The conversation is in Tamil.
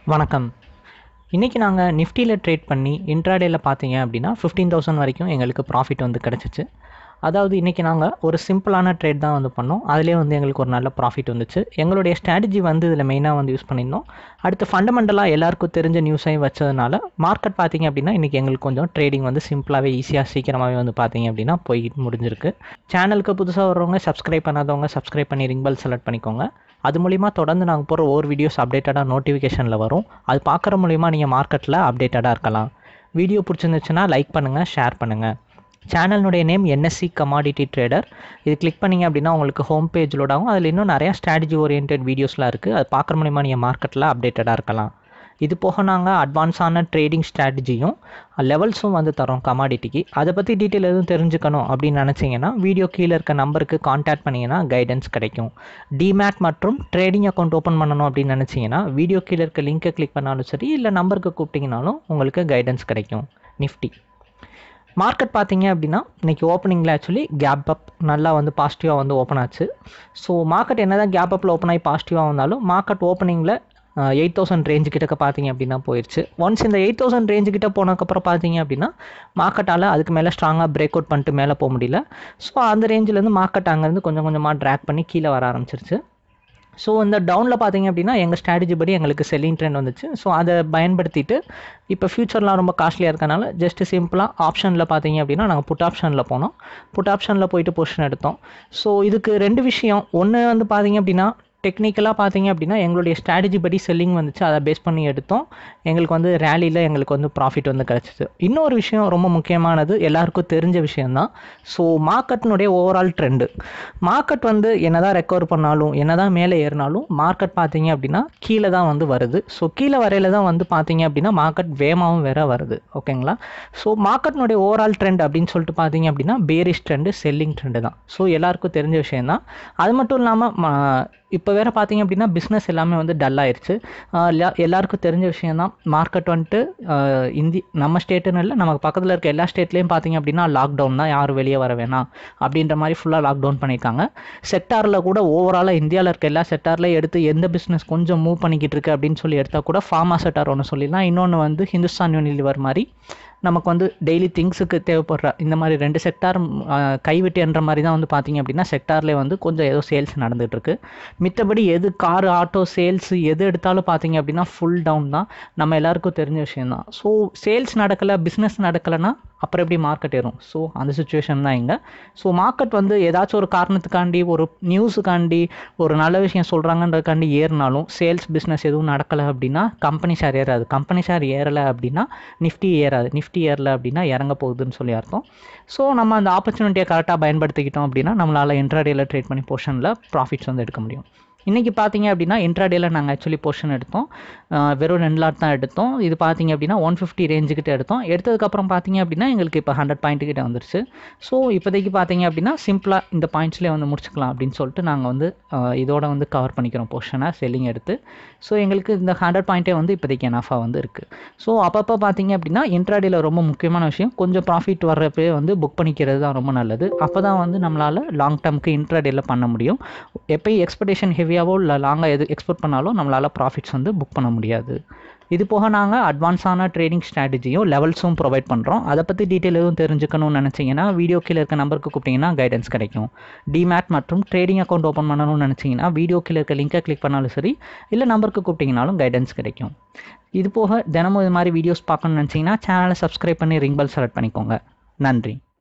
வணக்கம் இன்றைக்கி நாங்கள் நிஃப்டியில் ட்ரேட் பண்ணி இன்ட்ராடேயில் பார்த்தீங்க அப்படின்னா ஃபிஃப்டீன் தௌசண்ட் வரைக்கும் எங்களுக்கு ப்ராஃபிட் வந்து கிடச்சிச்சு அதாவது இன்றைக்கி நாங்கள் ஒரு சிம்பிளான ட்ரேட் தான் வந்து பண்ணோம் அதிலே வந்து எங்களுக்கு ஒரு நல்ல ப்ராஃபிட் வந்துச்சு எங்களுடைய ஸ்ட்ராட்டஜி வந்து இதில் மெயினாக வந்து யூஸ் பண்ணியிருந்தோம் அடுத்து ஃபண்டமெண்டலாக எல்லாருக்கும் தெரிஞ்ச நியூஸையும் வச்சதுனால மார்க்கெட் பார்த்தீங்க அப்படின்னா இன்றைக்கி எங்களுக்கு கொஞ்சம் ட்ரேடிங் வந்து சிம்பிளாகவே ஈஸியாக சீக்கிரமாகவே வந்து பார்த்தீங்க அப்படின்னா போய் முடிஞ்சிருக்கு சேனலுக்கு புதுசாக வர்றவங்க சப்ஸ்கிரைப் பண்ணாதவங்க சப்ஸ்கிரைப் பண்ணி ரிங் பெல் செலக்ட் பண்ணிக்கோங்க அது மூலிமா தொடர்ந்து நாங்கள் போகிற ஒவ்வொரு வீடியோஸ் அப்டேட்டடாக நோட்டிஃபிகேஷனில் வரும் அது பார்க்குற மூலிமா நீங்கள் மார்க்கெட்டில் அப்டேட்டடாக இருக்கலாம் வீடியோ பிடிச்சிருந்துச்சுன்னா லைக் பண்ணுங்கள் ஷேர் பண்ணுங்கள் சேனலினுடைய நேம் என்எஸ்சி கமாடிட்டி ட்ரேடர் இது கிளிக் பண்ணிங்க அப்படின்னா உங்களுக்கு ஹோம் பேஜ் லோட் ஆகும் அதில் இன்னும் நிறையா ஸ்ட்ராட்டஜி ஓரியன்ட் வீடியோஸ்லாம் இருக்குது அது பார்க்குற மூலிமா நீங்கள் மார்க்கெட்டில் அப்டேட்டடாக இருக்கலாம் இது போக நாங்கள் அட்வான்ஸான ட்ரேடிங் ஸ்ட்ராட்டஜியும் லெவல்ஸும் வந்து தரோம் கமாடிட்டிக்கு அதை பற்றி டீட்டெயில் எதுவும் தெரிஞ்சுக்கணும் அப்படின்னு நினச்சிங்கன்னா வீடியோ கீழே இருக்க நம்பருக்கு காண்டாக்ட் பண்ணிங்கன்னா கைடன்ஸ் கிடைக்கும் டிமேட் மற்றும் ட்ரேடிங் அக்கௌண்ட் ஓப்பன் பண்ணணும் அப்படின்னு நினச்சிங்கன்னா வீடியோ கீழே இருக்க லிங்க்கை கிளிக் பண்ணாலும் சரி இல்லை நம்பருக்கு கூப்பிட்டிங்கனாலும் உங்களுக்கு கைடன்ஸ் கிடைக்கும் நிஃப்டி மார்க்கெட் பார்த்தீங்க அப்படின்னா இன்றைக்கி ஓப்பனிங்கில் ஆக்சுவலி கேப் அப் நல்லா வந்து பாசிட்டிவாக வந்து ஓப்பன் ஆச்சு ஸோ மார்க்கெட் என்ன தான் கேப் அப்பில் ஓப்பன் ஆகி பாசிட்டிவாக வந்தாலும் மார்க்கெட் ஓப்பனிங்கில் எயிட் தௌசண்ட் ரேஞ்சு கிட்டக்க பார்த்தீங்க அப்படின்னா போயிடுச்சு ஒன்ஸ் இந்த எயிட் தௌசண்ட் ரேஞ்சு கிட்ட போனதுக்கப்புறம் பார்த்தீங்க அப்படின்னா மார்க்கெட்டால் அதுக்கு மேலே ஸ்ட்ராங்காக பிரேக் அவுட் பண்ணிட்டு மேலே போக முடியல ஸோ அந்த ரேஞ்சிலேருந்து மார்க்கெட் அங்கேருந்து கொஞ்சம் கொஞ்சமாக ட்ராக் பண்ணி கீழே வர ஆரம்பிச்சிருச்சு ஸோ இந்த டவுனில் பார்த்தீங்க அப்படின்னா எங்கள் ஸ்ட்ராட்டஜி படி எங்களுக்கு செல்லிங் ட்ரெண்ட் வந்துச்சு ஸோ அதை பயன்படுத்திட்டு இப்போ ஃபியூச்சர்லாம் ரொம்ப காஸ்ட்லியாக இருக்கனால ஜஸ்ட் சிம்பிளாக ஆப்ஷனில் பார்த்தீங்க அப்படின்னா நாங்கள் புட் ஆப்ஷனில் போனோம் புட் ஆப்ஷனில் போயிட்டு பொசிஷன் எடுத்தோம் ஸோ இதுக்கு ரெண்டு விஷயம் ஒன்று வந்து பார்த்தீங்க அப்படின்னா டெக்னிக்கலாக பார்த்தீங்க அப்படின்னா எங்களுடைய ஸ்ட்ராட்டஜி படி செல்லிங் வந்துச்சு அதை பேஸ் பண்ணி எடுத்தோம் எங்களுக்கு வந்து ரேலியில் எங்களுக்கு வந்து ப்ராஃபிட் வந்து கிடச்சிது இன்னொரு விஷயம் ரொம்ப முக்கியமானது எல்லாருக்கும் தெரிஞ்ச விஷயந்தான் ஸோ மார்க்கெட்னுடைய ஓவரால் ட்ரெண்டு மார்க்கெட் வந்து என்ன தான் ரெக்கவர் பண்ணாலும் என்ன தான் மேலே ஏறினாலும் மார்க்கெட் பார்த்தீங்க அப்படின்னா கீழே தான் வந்து வருது ஸோ கீழே வரையில தான் வந்து பார்த்தீங்க அப்படின்னா மார்க்கெட் வேகமாகவும் வேற வருது ஓகேங்களா ஸோ மார்க்கெட்னுடைய ஓவரால் ட்ரெண்ட் அப்படின்னு சொல்லிட்டு பார்த்தீங்க அப்படின்னா பேரிஷ் ட்ரெண்டு செல்லிங் ட்ரெண்டு தான் ஸோ எல்லாருக்கும் தெரிஞ்ச விஷயம் தான் அது மட்டும் இல்லாமல் இப்போ வேறு பார்த்தீங்க அப்படின்னா பிஸ்னஸ் எல்லாமே வந்து டல் ஆயிடுச்சு எல்லாருக்கும் தெரிஞ்ச விஷயம் தான் மார்க்கெட் வந்துட்டு இந்தி நம்ம ஸ்டேட்டுன்னு இல்லை நமக்கு பக்கத்தில் இருக்க எல்லா ஸ்டேட்லேயும் பார்த்தீங்க அப்படின்னா லாக்டவுன் தான் யாரும் வெளியே வர வேணாம் அப்படின்ற மாதிரி ஃபுல்லாக லாக்டவுன் பண்ணியிருக்காங்க செக்டாரில் கூட ஓவராலாக இந்தியாவில் இருக்க எல்லா செக்டாரில் எடுத்து எந்த பிஸ்னஸ் கொஞ்சம் மூவ் பண்ணிக்கிட்டு இருக்கு அப்படின்னு சொல்லி எடுத்தால் கூட ஃபார்மா செக்டார் ஒன்று சொல்லிடலாம் இன்னொன்று வந்து ஹிந்துஸ்தான் யூனிலிவர் மாதிரி நமக்கு வந்து டெய்லி திங்ஸுக்கு தேவைப்படுற இந்த மாதிரி ரெண்டு செக்டார் கைவிட்டு என்ற மாதிரி தான் வந்து பார்த்தீங்க அப்படின்னா செக்டார்லேயே வந்து கொஞ்சம் ஏதோ சேல்ஸ் நடந்துகிட்ருக்கு மித்தபடி எது கார் ஆட்டோ சேல்ஸ் எது எடுத்தாலும் பார்த்தீங்க அப்படின்னா ஃபுல் டவுன் தான் நம்ம எல்லாருக்கும் தெரிஞ்ச விஷயம் தான் ஸோ சேல்ஸ் நடக்கலை பிஸ்னஸ் நடக்கலைன்னா அப்புறம் எப்படி மார்க்கெட் ஏறும் ஸோ அந்த சுச்சுவேஷன் தான் இங்கே ஸோ மார்க்கெட் வந்து ஏதாச்சும் ஒரு காரணத்துக்காண்டி ஒரு நியூஸுக்காண்டி ஒரு நல்ல விஷயம் சொல்கிறாங்கன்றதுக்காண்டி ஏறினாலும் சேல்ஸ் பிஸ்னஸ் எதுவும் நடக்கலை அப்படின்னா கம்பெனி ஷேர் ஏறாது கம்பெனி ஷேர் ஏறலை அப்படின்னா நிஃப்டி ஏறாது நிஃப்டி ஏறலை அப்படின்னா இறங்க போகுதுன்னு சொல்லி அர்த்தம் ஸோ நம்ம அந்த ஆப்பர்ச்சுனிட்டியை கரெக்டாக பயன்படுத்திக்கிட்டோம் அப்படின்னா நம்மளால் இன்ட்ராடேயில் ட்ரேட் பண்ணி போர்ஷனில் ப்ராஃபிட்ஸ் வந்து எடுக்க முடியும் இன்றைக்கி பார்த்தீங்க அப்படின்னா இன்ட்ராடேயில் நாங்கள் ஆக்சுவலி போர்ஷன் எடுத்தோம் வெறும் ரெண்டு லாட் தான் எடுத்தோம் இது பார்த்தீங்க அப்படின்னா ஒன் ஃபிஃப்டி ரேஞ்சுக்கிட்ட எடுத்தோம் எடுத்ததுக்கப்புறம் பார்த்தீங்க அப்படின்னா எங்களுக்கு இப்போ ஹண்ட்ரட் பாயிண்ட் கிட்ட வந்துருச்சு ஸோ இப்போதைக்கு பார்த்தீங்க அப்படின்னா சிம்பிளாக இந்த பாயிண்ட்ஸ்லேயே வந்து முடிச்சுக்கலாம் அப்படின்னு சொல்லிட்டு நாங்கள் வந்து இதோட வந்து கவர் பண்ணிக்கிறோம் போர்ஷனை செல்லிங் எடுத்து ஸோ எங்களுக்கு இந்த ஹண்ட்ரட் பாயிண்ட்டே வந்து இப்போதைக்கு எனாஃபாக வந்து இருக்குது ஸோ அப்பப்போ பார்த்தீங்க அப்படின்னா இன்ட்ராடேயில் ரொம்ப முக்கியமான விஷயம் கொஞ்சம் ப்ராஃபிட் வர்றப்பே வந்து புக் பண்ணிக்கிறது தான் ரொம்ப நல்லது அப்போ தான் வந்து நம்மளால் லாங் டேர்முக்கு இன்ட்ராடேயில் பண்ண முடியும் எப்போயும் எக்ஸ்பெக்டேஷன் ஹெவியாகவோ இல்லை லாங்காக எது எக்ஸ்போர்ட் பண்ணாலும் நம்மளால் ப்ராஃபிட்ஸ் வந்து புக் பண்ண முடியாது இது போக நாங்கள் அட்வான்ஸான ட்ரேடிங் ஸ்ட்ராட்டஜியும் லெவல்ஸும் ப்ரொவைட் பண்ணுறோம் அதை பற்றி டீட்டெயில் எதுவும் தெரிஞ்சுக்கணும்னு நினச்சிங்கன்னா வீடியோ கீழே இருக்க நம்பருக்கு கூப்பிட்டிங்கன்னா கைடன்ஸ் கிடைக்கும் டிமேட் மற்றும் ட்ரேடிங் அக்கௌண்ட் ஓப்பன் பண்ணணும்னு நினச்சிங்கன்னா வீடியோ கீழே இருக்க லிங்கை கிளிக் பண்ணாலும் சரி இல்லை நம்பருக்கு கூப்பிட்டிங்கனாலும் கைடன்ஸ் கிடைக்கும் இது போக தினமும் இது மாதிரி வீடியோஸ் பார்க்கணும்னு நினச்சிங்கன்னா சேனலை சப்ஸ்கிரைப் பண்ணி ரிங் பெல் செலக்ட் பண்ணிக்கோங்க நன்றி